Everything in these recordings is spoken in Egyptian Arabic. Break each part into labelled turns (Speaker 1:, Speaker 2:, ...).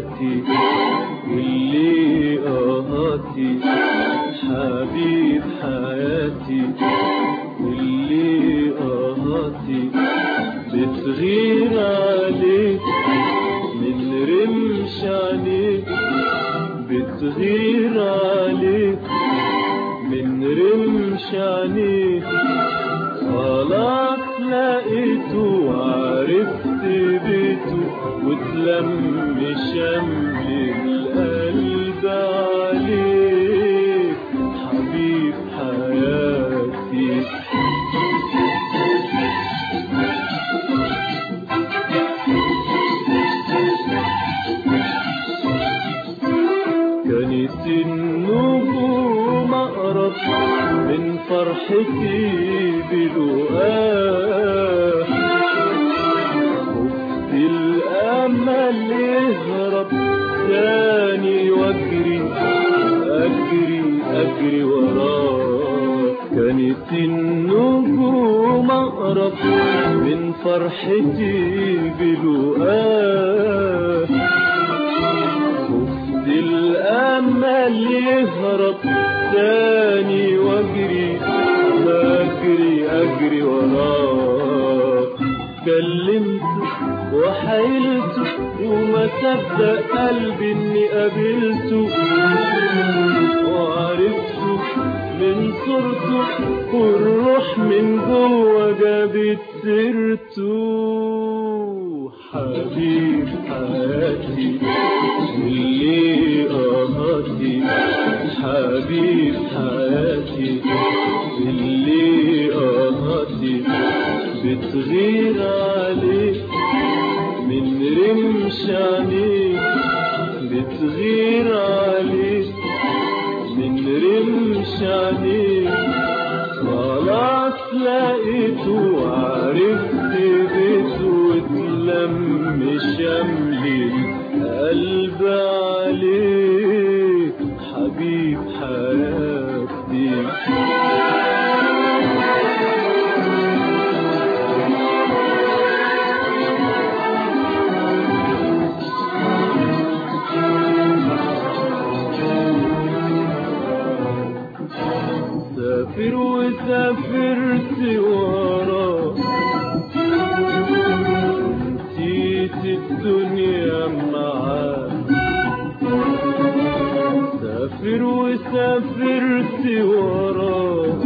Speaker 1: حياتي واللي قهاتي حبيب حياتي واللي قهاتي بتغير عليك من رمش عليك بتغير عليك من رمش عليك خلاص لقيته وعرفت بيته وتلم شمل القلب عليك حبيب حياتي كانت النجوم أقرب من فرحتي بلقاه خفت الأمل يهرب تاني واجري أجري أجري وراه كانت النجوم أقرب من فرحتي بلقاه خفت الأمل يهرب تاني واجري أجري أجري وراه كلمته وحيلته وما صدق قلبي إني قابلته وعرفته من صورته والروح من جوه جابت سيرته حبيب حياتي واللي قهاتي حبيب حياتي اللي قهاتي بتغير عليك من رمش عليك بتغير عليك من رمش عليك خلاص لقيته وعرفت بيته واتلم شملي قلب عليك حبيب حياتي سافر وسافرت وراه نسيت الدنيا معاه سافر وسافرت وراه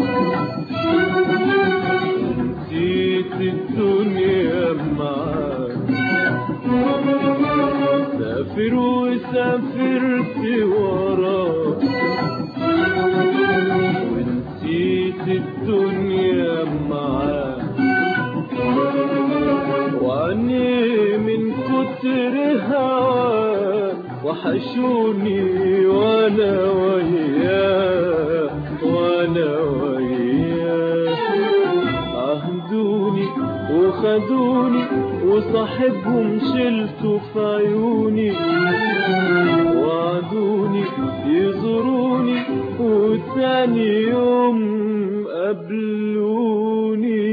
Speaker 1: نسيت الدنيا معاه سافر وسافرت وراه ونسيت الدنيا معاه وعني من كتر هواه وحشوني وانا وياه وانا وياه عهدوني وخدوني وصاحبهم شلته في عيوني وعدوني يزوروني وتاني يوم قابلوني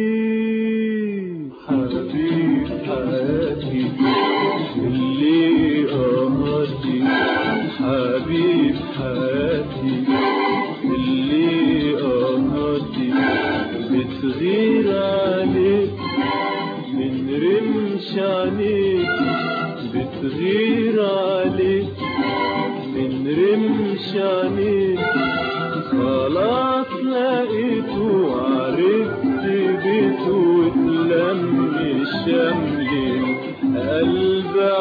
Speaker 1: حبيب حياتي اللي قمرتي حبيب حياتي اللي قمرتي بتغير عليك من رمش عليك بتغير عليك من رمش عليك خلاص لقيته وعرفت بيته واتلم شملي قلب